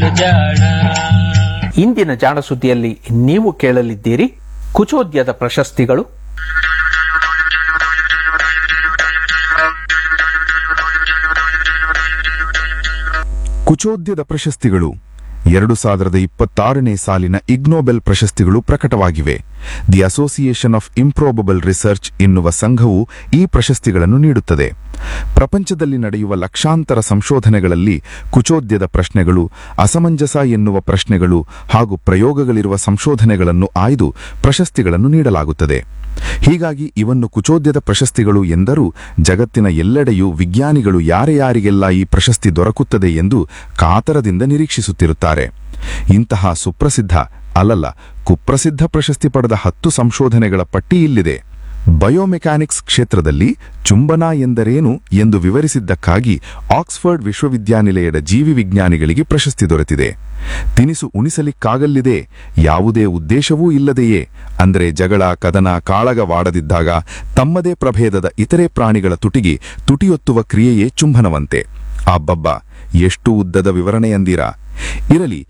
ಜಾಣ ಇಂದಿನ ಜಾಣ ಸುದ್ದಿಯಲ್ಲಿ ನೀವು ಕೇಳಲಿದ್ದೀರಿ ಕುಚೋದ್ಯದ ಪ್ರಶಸ್ತಿಗಳು ಕುಚೋದ್ಯದ ಪ್ರಶಸ್ತಿಗಳು ಎರಡು ಸಾವಿರದ ಇಪ್ಪತ್ತಾರನೇ ಸಾಲಿನ ಇಗ್ನೋಬೆಲ್ ಪ್ರಶಸ್ತಿಗಳು ಪ್ರಕಟವಾಗಿವೆ the association of improbable research ಎನ್ನುವ ಸಂಘವು ಈ ಪ್ರಶಸ್ತಿಗಳನ್ನು ನೀಡುತ್ತದೆ ಪ್ರಪಂಚದಲ್ಲಿ ನಡೆಯುವ ಲಕ್ಷಾಂತರ ಸಂಶೋಧನೆಗಳಲ್ಲಿ ಕುಚೋದ್ಯದ ಪ್ರಶ್ನೆಗಳು ಅಸಮಂಜಸ ಎನ್ನುವ ಪ್ರಶ್ನೆಗಳು ಹಾಗೂ ಪ್ರಯೋಗಗಳಿರುವ ಸಂಶೋಧನೆಗಳನ್ನು ಆಯ್ದು ಪ್ರಶಸ್ತಿಗಳನ್ನು ನೀಡಲಾಗುತ್ತದೆ ಹೀಗಾಗಿ ಇವನ್ನು ಕುಚೋದ್ಯದ ಪ್ರಶಸ್ತಿಗಳು ಎಂದರೂ ಜಗತ್ತಿನ ಎಲ್ಲೆಡೆಯೂ ವಿಜ್ಞಾನಿಗಳು ಯಾರೇ ಯಾರಿಗೆಲ್ಲ ಈ ಪ್ರಶಸ್ತಿ ದೊರಕುತ್ತದೆ ಎಂದು ಕಾತರದಿಂದ ನಿರೀಕ್ಷಿಸುತ್ತಿರುತ್ತಾರೆ ಇಂತಹ ಸುಪ್ರಸಿದ್ಧ ಅಲ್ಲಲ್ಲ ಕುಪ್ರಸಿದ್ಧ ಪ್ರಶಸ್ತಿ ಪಡೆದ ಹತ್ತು ಸಂಶೋಧನೆಗಳ ಪಟ್ಟಿ ಇಲ್ಲಿದೆ ಬಯೋಮೆಕ್ಯಾನಿಕ್ಸ್ ಕ್ಷೇತ್ರದಲ್ಲಿ ಚುಂಬನ ಎಂದರೇನು ಎಂದು ವಿವರಿಸಿದ್ದಕ್ಕಾಗಿ ಆಕ್ಸ್ಫರ್ಡ್ ವಿಶ್ವವಿದ್ಯಾನಿಲಯದ ಜೀವಿ ವಿಜ್ಞಾನಿಗಳಿಗೆ ಪ್ರಶಸ್ತಿ ದೊರೆತಿದೆ ತಿನಿಸು ಉಣಿಸಲಿಕ್ಕಾಗಲ್ಲಿದೆ ಯಾವುದೇ ಉದ್ದೇಶವೂ ಇಲ್ಲದೆಯೇ ಅಂದರೆ ಜಗಳ ಕದನ ಕಾಳಗವಾಡದಿದ್ದಾಗ ತಮ್ಮದೇ ಪ್ರಭೇದದ ಇತರೆ ಪ್ರಾಣಿಗಳ ತುಟಿಗೆ ತುಟಿಯೊತ್ತುವ ಕ್ರಿಯೆಯೇ ಚುಂಬನವಂತೆ ಅಬ್ಬಬ್ಬ ಎಷ್ಟು ಉದ್ದದ ವಿವರಣೆಯಂದಿರಾ ಇರಲಿ